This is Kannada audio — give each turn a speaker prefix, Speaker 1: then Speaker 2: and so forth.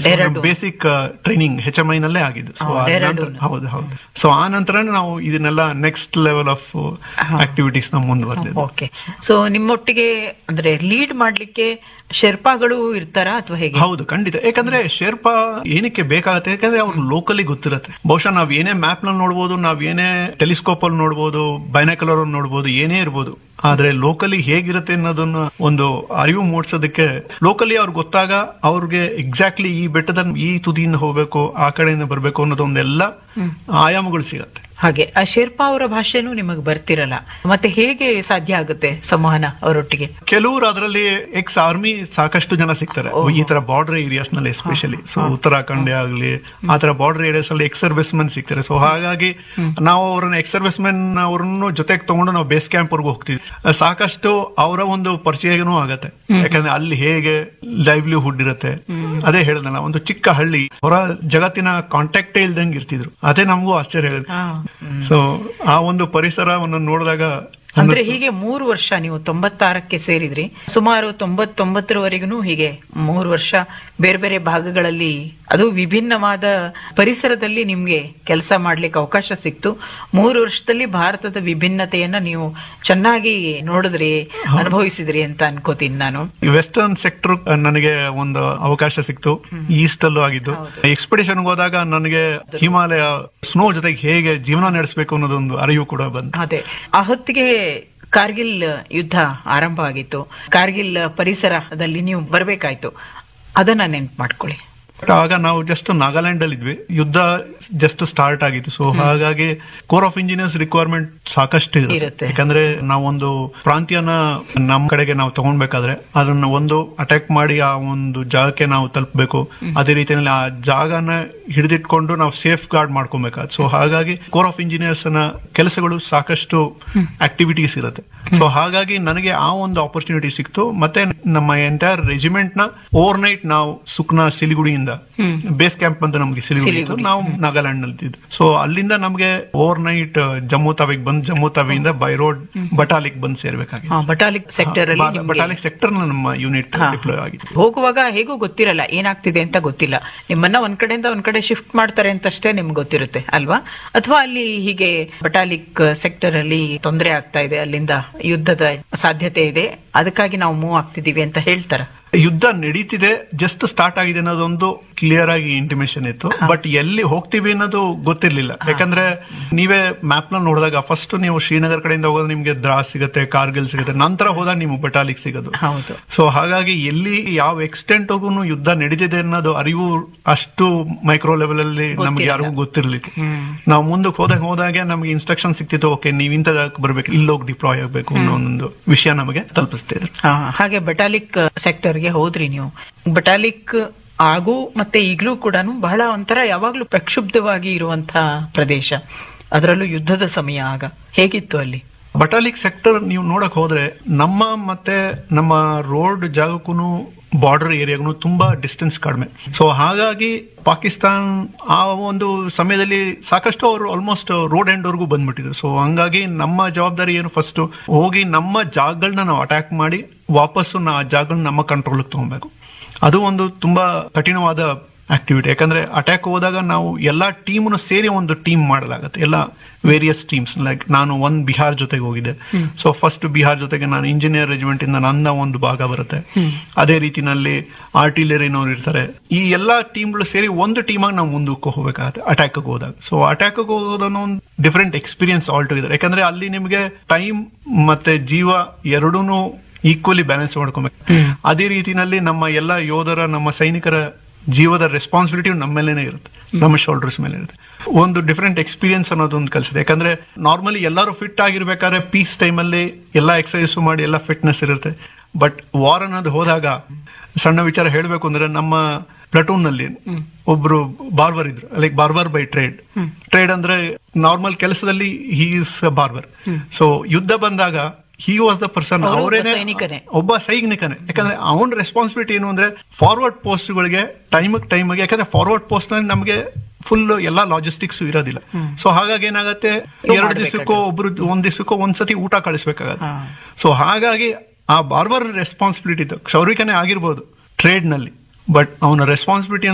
Speaker 1: Dehradun.
Speaker 2: Basic training H M I ನಲ್ಲೇ ಆಗಿದ್ದು ಸೊ
Speaker 1: ಹಾ, ಡೆಹ್ರಾಡೂನ್.
Speaker 2: ಹೌದು ಹೌದು ಸೊ ಆ ನಂತರ ನಾವು ಇದನ್ನೆಲ್ಲ ನೆಕ್ಸ್ಟ್ ಲೆವೆಲ್ ಆಫ್ ಆಕ್ಟಿವಿಟೀಸ್ ನಾವು ಮುಂದುವರೆದಿದ್ದು
Speaker 1: ಓಕೆ ಸೊ ನಿಮ್ಮೊಟ್ಟಿಗೆ ಅಂದ್ರೆ ಲೀಡ್ ಮಾಡ್ಲಿಕ್ಕೆ ಶೆರ್ಪಾಗಳು ಇರ್ತಾರಾ ಅಥವಾ ಹೇಗೆ
Speaker 2: ಹೌದು ಖಂಡಿತ ಯಾಕಂದ್ರೆ ಶೇರ್ಪಾ ಏನಕ್ಕೆ ಬೇಕಾಗತ್ತೆ ಯಾಕಂದ್ರೆ ಅವ್ರು ಲೋಕಲಿ ಗೊತ್ತಿರತ್ತೆ ಬಹುಶಃ ನಾವ್ ಏನೇ ಮ್ಯಾಪ್ ನಲ್ಲಿ ನೋಡ್ಬೋದು ನಾವ್ ಏನೇ ಟೆಲಿಸ್ಕೋಪ್ ಅಲ್ಲಿ ನೋಡ್ಬೋದು ಬೈನಾಕಲರ್ ಅಲ್ಲಿ ನೋಡ್ಬೋದು ಏನೇ ಇರ್ಬೋದು ಆದ್ರೆ ಲೋಕಲಿ ಹೇಗಿರುತ್ತೆ ಅನ್ನೋದನ್ನ ಒಂದು ಅರಿವು ಮೂಡಿಸೋದಕ್ಕೆ ಲೋಕಲಿ ಅವ್ರಿಗೆ ಗೊತ್ತಾಗ ಅವ್ರಿಗೆ ಎಕ್ಸಾಕ್ಟ್ಲಿ ಈ ಬೆಟ್ಟದ ಈ ತುದಿಯಿಂದ ಹೋಗ್ಬೇಕು ಆ ಕಡೆಯಿಂದ ಬರ್ಬೇಕು ಅನ್ನೋದೊಂದೆಲ್ಲ ಆಯಾಮಗಳು ಸಿಗತ್ತೆ
Speaker 1: ಹಾಗೆ ಆ ಶೆರ್ಪಾ ಅವರ ಭಾಷೆನೂ ನಿಮಗೆ ಬರ್ತಿರಲ್ಲ ಮತ್ತೆ ಹೇಗೆ ಸಾಧ್ಯ ಆಗುತ್ತೆ ಸಂವಹನ ಅವರೊಟ್ಟಿಗೆ
Speaker 2: ಕೆಲವರು ಅದರಲ್ಲಿ ಎಕ್ಸ್ ಆರ್ಮಿ ಸಾಕಷ್ಟು ಜನ ಸಿಗ್ತಾರೆ ಈ ತರ ಬಾರ್ಡರ್ ಏರಿಯಾಸ್ ನಲ್ಲಿ ಎಸ್ಪೆಷಲಿ ಸೊ ಉತ್ತರಾಖಂಡ ಆಗ್ಲಿ ಆ ತರ ಬಾರ್ಡರ್ ಏರಿಯಾಸ್ ಅಲ್ಲಿ ಎಕ್ಸ್ ಸರ್ವಿಸ್ ಮೆನ್ ಸಿಗ್ತಾರೆ ಸೊ ಹಾಗಾಗಿ ನಾವು ಅವ್ರನ್ನ ಎಕ್ಸ್ ಸರ್ವಿಸ್ ಮೆನ್ ಅವ್ರನ್ನು ಜೊತೆಗೆ ತಗೊಂಡು ನಾವು ಬೇಸ್ ಕ್ಯಾಂಪ್ ವರ್ಗು ಹೋಗ್ತೀವಿ ಸಾಕಷ್ಟು ಅವರ ಒಂದು ಪರಿಚಯನೂ ಆಗತ್ತೆ ಯಾಕಂದ್ರೆ ಅಲ್ಲಿ ಹೇಗೆ ಲೈವ್ಲಿಹುಡ್ ಇರುತ್ತೆ ಅದೇ ಹೇಳ್ದಲ್ಲ ಒಂದು ಚಿಕ್ಕ ಹಳ್ಳಿ ಹೊರ ಜಗತ್ತಿನ ಕಾಂಟ್ಯಾಕ್ಟೇ ಇಲ್ದಂಗೆ ಇರ್ತಿದ್ರು ಅದೇ ನಮಗೂ ಆಶ್ಚರ್ಯ ಆಗುತ್ತೆ
Speaker 1: ಹಾ.
Speaker 2: ಸೊ ಆ ಒಂದು ಪರಿಸರವನ್ನು ನೋಡಿದಾಗ
Speaker 1: ಅಂದ್ರೆ ಹೀಗೆ ಮೂರು ವರ್ಷ ನೀವು ತೊಂಬತ್ತಾರಕ್ಕೆ ಸೇರಿದ್ರಿ ಸುಮಾರು ತೊಂಬತ್ತೊಂಬತ್ತರವರೆಗೂ ಹೀಗೆ ಮೂರು ವರ್ಷ ಬೇರೆ ಬೇರೆ ಭಾಗಗಳಲ್ಲಿ ಅದು ವಿಭಿನ್ನವಾದ ಪರಿಸರದಲ್ಲಿ ನಿಮ್ಗೆ ಕೆಲಸ ಮಾಡ್ಲಿಕ್ಕೆ ಅವಕಾಶ ಸಿಕ್ತು ಮೂರು ವರ್ಷದಲ್ಲಿ ಭಾರತದ ವಿಭಿನ್ನತೆಯನ್ನ ನೀವು ಚೆನ್ನಾಗಿ ನೋಡಿದ್ರಿ ಅನುಭವಿಸಿದ್ರಿ ಅಂತ ಅನ್ಕೋತೀನಿ ನಾನು
Speaker 2: ವೆಸ್ಟರ್ನ್ ಸೆಕ್ಟರ್ ನನಗೆ ಒಂದು ಅವಕಾಶ ಸಿಕ್ತು ಈಸ್ಟ್ ಅಲ್ಲೂ ಆಗಿದ್ದು ಎಕ್ಸ್ಪಿಡಿಷನ್ ಹೋದಾಗ ನನಗೆ ಹಿಮಾಲಯ ಸ್ನೋ ಜೊತೆಗೆ ಹೇಗೆ ಜೀವನ ನಡೆಸಬೇಕು ಅನ್ನೋದೊಂದು ಅರಿವು ಕೂಡ ಬಂತು
Speaker 1: ಅದೇ ಆ ಹೊತ್ತಿಗೆ ಕಾರ್ಗಿಲ್ ಯುದ್ಧ ಆರಂಭ ಆಗಿತ್ತು ಕಾರ್ಗಿಲ್ ಪರಿಸರದಲ್ಲಿ ನೀವು ಬರಬೇಕಾಯ್ತು ಅದನ್ನ ನೆನ್ಪು ಮಾಡ್ಕೊಳ್ಳಿ
Speaker 2: But ಆಗ ನಾವು ಜಸ್ಟ್ ನಾಗಾಲ್ಯಾಂಡ್ ಅಲ್ಲಿ ಇದ್ವಿ ಯುದ್ಧ ಜಸ್ಟ್ ಸ್ಟಾರ್ಟ್ ಆಗಿತ್ತು ಸೊ ಹಾಗಾಗಿ ಕೋರ್ ಆಫ್ ಇಂಜಿನಿಯರ್ಸ್ ರಿಕ್ವೈರ್ಮೆಂಟ್ ಸಾಕಷ್ಟು
Speaker 1: ಇರುತ್ತೆ.
Speaker 2: ಇರುತ್ತೆ ಯಾಕಂದ್ರೆ ನಾವೊಂದು ಪ್ರಾಂತ್ಯನ ನಮ್ಮ ಕಡೆಗೆ ನಾವು ತಗೊಂಡ್ಬೇಕಾದ್ರೆ ಅದನ್ನ ಒಂದು ಅಟ್ಯಾಕ್ ಮಾಡಿ ಆ ಒಂದು ಜಾಗಕ್ಕೆ ನಾವು ತಲುಪಬೇಕು ಅದೇ ರೀತಿಯಲ್ಲಿ ಆ ಜಾಗನ ಹಿಡಿದಿಟ್ಕೊಂಡು ನಾವು ಸೇಫ್ ಗಾರ್ಡ್ ಮಾಡ್ಕೊಬೇಕಾದ್ ಸೊ ಹಾಗಾಗಿ ಕೋರ್ ಆಫ್ ಇಂಜಿನಿಯರ್ಸ್ ನ ಕೆಲಸಗಳು ಸಾಕಷ್ಟು ಆಕ್ಟಿವಿಟೀಸ್ ಇರುತ್ತೆ ಸೊ ಹಾಗಾಗಿ ನನಗೆ ಆ ಒಂದು ಆಪರ್ಚುನಿಟಿ ಸಿಕ್ತು ಮತ್ತೆ ನಮ್ಮ ಎಂಟೈರ್ ರೆಜಿಮೆಂಟ್ ನ ಓವರ್ ನೈಟ್ ನಾವು ಸುಕ್ನಾ ಸಿಲಿಗುಡಿಯಿಂದ ಬೇಸ್ ಕ್ಯಾಂಪ್ ಅಂತ ನಮಗೆ ಸಿಲಿಗುಡಿ ಇತ್ತು ನಾವು ನಾಗಾಲ್ಯಾಂಡ್ ನಲ್ಲಿ ಇದ್ದಿದ್ದು ಸೊ ಅಲ್ಲಿಂದ ನಮಗೆ ಓವರ್ ನೈಟ್ ಜಮ್ಮು ತಾವಿಗೆ ಬಂದು ಜಮ್ಮು ತಾವಿಯಿಂದ ಬೈ ರೋಡ್ ಬಟಾಲಿಕ್ ಬಂದು ಸೇರ್ಬೇಕಾಗಿತ್ತು
Speaker 1: ಆ, ಬಟಾಲಿಕ್ ಸೆಕ್ಟರ್ ಅಲ್ಲಿ ನಿಮ್ಗೆ
Speaker 2: ಬಟಾಲಿಕ್ ಸೆಕ್ಟರ್ ನಮ್ಮ ಯೂನಿಟ್ ಡಿಪ್ಲೋಯ್ ಆಗಿತ್ತು
Speaker 1: ಹೋಗುವಾಗ ಹೇಗೂ ಗೊತ್ತಿರಲ್ಲ ಏನಾಗ್ತಿದೆ ಅಂತ ಗೊತ್ತಿಲ್ಲ ನಿಮ್ಮನ್ನ ಒಂದ್ ಕಡೆಯಿಂದ ಒಂದ್ ಕಡೆ ಶಿಫ್ಟ್ ಮಾಡ್ತಾರೆ ಅಂತಷ್ಟೇ ನಿಮ್ಗೆ ಗೊತ್ತಿರುತ್ತೆ ಅಲ್ವಾ ಅಥವಾ ಅಲ್ಲಿ ಹೀಗೆ ಬಟಾಲಿಕ್ ಸೆಕ್ಟರ್ ಅಲ್ಲಿ ತೊಂದರೆ ಆಗ್ತಾ ಇದೆ ಅಲ್ಲಿಂದ ಯುದ್ಧದ ಸಾಧ್ಯತೆ ಇದೆ ಅದಕ್ಕಾಗಿ ನಾವು ಮೂವ್ ಆಗ್ತಿದೀವಿ ಅಂತ ಹೇಳ್ತಾರ
Speaker 2: ಯುದ್ಧ ನಡೀತಿದೆ ಜಸ್ಟ್ ಸ್ಟಾರ್ಟ್ ಆಗಿದೆ ಅನ್ನೋದೊಂದು ಕ್ಲಿಯರ್ ಆಗಿ ಇಂಟಿಮೇಶನ್ ಇತ್ತು ಬಟ್ ಎಲ್ಲಿ ಹೋಗ್ತೀವಿ ಅನ್ನೋದು ಗೊತ್ತಿರ್ಲಿಲ್ಲ ಯಾಕಂದ್ರೆ ನೀವೇ ಮ್ಯಾಪ್ ನಲ್ಲಿ ನೋಡಿದಾಗ ಫಸ್ಟ್ ನೀವು ಶ್ರೀನಗರ್ ಕಡೆಯಿಂದ ಹೋಗೋದು ನಿಮ್ಗೆ ದ್ರಾಸ್ ಸಿಗುತ್ತೆ ಕಾರ್ಗಿಲ್ ಸಿಗುತ್ತೆ ನಂತರ ಹೋದಾಗ ನಿಮ್ಗೆ ಬಟಾಲಿಕ್ ಸಿಗೋದು
Speaker 1: ಹೌದು
Speaker 2: ಸೊ ಹಾಗಾಗಿ ಎಲ್ಲಿ ಯಾವ ಎಕ್ಸ್ಟೆಂಟ್ ಯುದ್ಧ ನಡೀತಿದೆ ಅನ್ನೋದು ಅರಿವು ಅಷ್ಟು ಮೈಕ್ರೋ ಲೆವೆಲ್ ಅಲ್ಲಿ ನಮ್ಗೆ ಯಾರಿಗೂ ಗೊತ್ತಿರ್ಲಿಕ್ಕೆ ನಾವು ಮುಂದಕ್ಕೆ ಹೋದಾಗ ಹೋದಾಗೆ ನಮ್ಗೆ ಇನ್ಸ್ಟ್ರಕ್ಷನ್ ಸಿಕ್ತಿತ್ತು ಓಕೆ ನೀವು ಇಂಥ ಜಾಗಕ್ಕೆ ಬರ್ಬೇಕು ಇಲ್ಲೋಗಿ ಡಿಪ್ಲಾಯ್ ಆಗಬೇಕು ಅನ್ನೋ ಒಂದು ವಿಷಯ ನಮಗೆ ತಲುಪಿಸ್ತಿದ್ರು
Speaker 1: ಹಾ, ಹಾಗೆ ಬಟಾಲಿಕ್ ಸೆಕ್ಟರ್ಗೆ ಹೋದ್ರಿ ನೀವು ಬಟಾಲಿಕ್ ಆಗು ಮತ್ತೆ ಈಗಲೂ ಕೂಡ ಬಹಳ ಒಂಥರ ಯಾವಾಗ್ಲೂ ಪ್ರಕ್ಷುಬ್ಧವಾಗಿ ಇರುವಂತಹ ಪ್ರದೇಶ ಅದರಲ್ಲೂ ಯುದ್ಧದ ಸಮಯ ಆಗ ಹೇಗಿತ್ತು ಅಲ್ಲಿ
Speaker 2: ಬಟಾಲಿಕ್ ಸೆಕ್ಟರ್ ನೀವು ನೋಡಕ್ ಹೋದ್ರೆ ನಮ್ಮ ಮತ್ತೆ ನಮ್ಮ ರೋಡ್ ಜಾಗಕ್ಕೂ ಬಾರ್ಡರ್ ಏರಿಯಾಗೂ ತುಂಬಾ ಡಿಸ್ಟೆನ್ಸ್ ಕಡಿಮೆ ಸೊ ಹಾಗಾಗಿ ಪಾಕಿಸ್ತಾನ್ ಆ ಒಂದು ಸಮಯದಲ್ಲಿ ಸಾಕಷ್ಟು ಅವರು ಆಲ್ಮೋಸ್ಟ್ ರೋಡ್ ಎಂಡ್ ವರ್ಗೂ ಬಂದ್ಬಿಟ್ಟಿದ್ರು ಸೊ ಹಂಗಾಗಿ ನಮ್ಮ ಜವಾಬ್ದಾರಿ ಏನು ಫಸ್ಟ್ ಹೋಗಿ ನಮ್ಮ ಜಾಗಗಳನ್ನ ನಾವು ಅಟ್ಯಾಕ್ ಮಾಡಿ ವಾಪಸ್ಸು ನಾ ಆ ಜಾಗಗಳನ್ನ ನಮ್ಮ ಕಂಟ್ರೋಲ್ಗೆ ತಗೊಬೇಕು ಅದು ಒಂದು ತುಂಬಾ ಕಠಿಣವಾದ ಆಕ್ಟಿವಿಟಿ ಯಾಕಂದ್ರೆ ಅಟ್ಯಾಕ್ ಹೋದಾಗ ನಾವು ಎಲ್ಲಾ ಟೀಮ್ನು ಸೇರಿ ಒಂದು ಟೀಮ್ ಮಾಡಲಾಗತ್ತೆ ಎಲ್ಲ ವೇರಿಯಸ್ ಟೀಮ್ಸ್ ಲೈಕ್ ನಾನು ಒಂದ್ ಬಿಹಾರ್ ಜೊತೆಗೆ ಹೋಗಿದ್ದೆ ಸೊ ಫಸ್ಟ್ ಬಿಹಾರ್ ಜೊತೆಗೆ ನಾನು ಇಂಜಿನಿಯರ್ ರೆಜಿಮೆಂಟ್ ಇಂದ ನನ್ನ ಒಂದು ಭಾಗ ಬರುತ್ತೆ ಅದೇ ರೀತಿನಲ್ಲಿ ಆರ್ಟಿಲರಿನವ್ರು ಇರ್ತಾರೆ ಈ ಎಲ್ಲಾ ಟೀಮ್ಗಳು ಸೇರಿ ಒಂದು ಟೀಮಾಗಿ ನಾವು ಮುಂದಕ್ಕೆ ಹೋಗ್ಬೇಕಾಗತ್ತೆ ಅಟ್ಯಾಕ್ ಹೋದಾಗ ಸೊ ಅಟ್ಯಾಕ್ ಹೋಗೋದನ್ನು ಒಂದು ಡಿಫ್ರೆಂಟ್ ಎಕ್ಸ್ಪೀರಿಯನ್ಸ್ ಆಲ್ ಟುಗೆದರ್ ಯಾಕಂದ್ರೆ ಅಲ್ಲಿ ನಿಮಗೆ ಟೈಮ್ ಮತ್ತೆ ಜೀವ ಎರಡೂನು ಈಕ್ವಲಿ ಬ್ಯಾಲೆನ್ಸ್ ಮಾಡ್ಕೊಬೇಕು ಅದೇ ರೀತಿನಲ್ಲಿ ನಮ್ಮ ಎಲ್ಲ ಯೋಧರ ನಮ್ಮ ಸೈನಿಕರ ಜೀವದ ರೆಸ್ಪಾನ್ಸಿಬಿಲಿಟಿ ನಮ್ಮ ಮೇಲೇನೆ ಇರುತ್ತೆ ನಮ್ಮ ಶೋಲ್ಡರ್ಸ್ ಮೇಲೆ ಇರುತ್ತೆ ಒಂದು ಡಿಫ್ರೆಂಟ್ ಎಕ್ಸ್ಪೀರಿಯನ್ಸ್ ಅನ್ನೋದೊಂದು ಕಲಿಸುತ್ತೆ ಯಾಕಂದ್ರೆ ನಾರ್ಮಲಿ ಎಲ್ಲರೂ ಫಿಟ್ ಆಗಿರ್ಬೇಕಾದ್ರೆ ಪೀಸ್ ಟೈಮಲ್ಲಿ ಎಲ್ಲ ಎಕ್ಸಸೈಸ್ ಮಾಡಿ ಎಲ್ಲ ಫಿಟ್ನೆಸ್ ಇರುತ್ತೆ ಬಟ್ ವಾರ್ ಅನ್ನೋದು ಹೋದಾಗ ಸಣ್ಣ ವಿಚಾರ ಹೇಳಬೇಕು ಅಂದ್ರೆ ನಮ್ಮ ಪ್ಲಟೂನ್ ನಲ್ಲಿ ಒಬ್ರು ಬಾರ್ಬರ್ ಇದ್ರು like barber by trade trade ಅಂದ್ರೆ ನಾರ್ಮಲ್ ಕೆಲಸದಲ್ಲಿ ಹಿ ಇಸ್ ಬಾರ್ಬರ್ ಸೊ ಯುದ್ಧ ಬಂದಾಗ ಹಿ ವಾಸ್ ದ ಪರ್ಸನ್
Speaker 1: ಅವ್ರು ಒಬ್ಬ
Speaker 2: ಅವರೇನೆ
Speaker 1: ಸೈನಿಕನೇ.
Speaker 2: ಒಬ್ಬ ಸೈನಿಕನೇ ಯಾಕಂದ್ರೆ ಅವನ ರೆಸ್ಪಾನ್ಸಿಬಿಲಿಟಿ ಏನು ಅಂದ್ರೆ ಫಾರ್ವರ್ಡ್ ಪೋಸ್ಟ್ ಗಳಿಗೆ ಟೈಮ್ ಟೈಮ್ ಯಾಕಂದ್ರೆ ಫಾರ್ವರ್ಡ್ ಪೋಸ್ಟ್ ನಲ್ಲಿ ನಮಗೆ ಫುಲ್ ಎಲ್ಲಾ ಲಾಜಿಸ್ಟಿಕ್ಸ್ ಇರೋದಿಲ್ಲ ಸೊ ಹಾಗಾಗಿ ಏನಾಗತ್ತೆ ಎರಡು ದಿವಸಕ್ಕೋ ಒಬ್ರು ಒಂದ್ ದಿವಸಕ್ಕೋ ಒಂದ್ಸತಿ ಊಟ ಕಳಿಸ್ಬೇಕಾಗತ್ತೆ ಸೊ ಹಾಗಾಗಿ ಆ ಬಾರ್ಬರ್ ರೆಸ್ಪಾನ್ಸಿಬಿಲಿಟಿ ಇತ್ತು ಕ್ಷೌರಿಕನೇ ಆಗಿರ್ಬೋದು ಟ್ರೇಡ್ ನಲ್ಲಿ ಬಟ್ ಅವನ ರೆಸ್ಪಾನ್ಸಿಬಿಲಿಟಿ